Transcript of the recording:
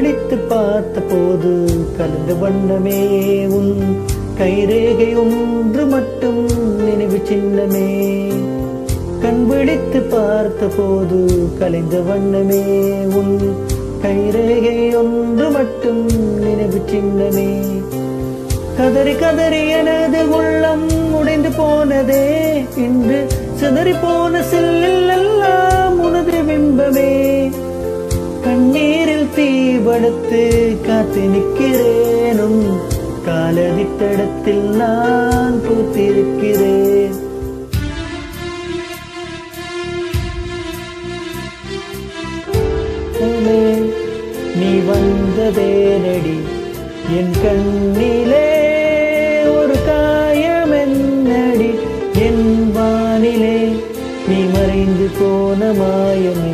விழித்து பார்த்த போது கலந்த வண்ணமே உன் கைரேகை ஒன்று மட்டும் நினைவு சின்னமே கண் விழித்து பார்த்த போது கலைந்த வண்ணமே உன் கைரேகை ஒன்று மட்டும் நினைவு சின்னமே கதறி கதறி எனது உள்ளம் உடைந்து போனதே இன்று சிதறி போன செல்லில் எல்லாம் உனது பிம்பமே கண்ணீரில் தீபடுத்து காத்து நிற்கிறேனும் காலடித்தடத்தில் நான் பூத்திருக்கிறேன் உமே, நீ வந்ததேனடி என் கண்ணிலே ஒரு காயம் என்னடி என் வானிலே நீ மறைந்து போன மாயமே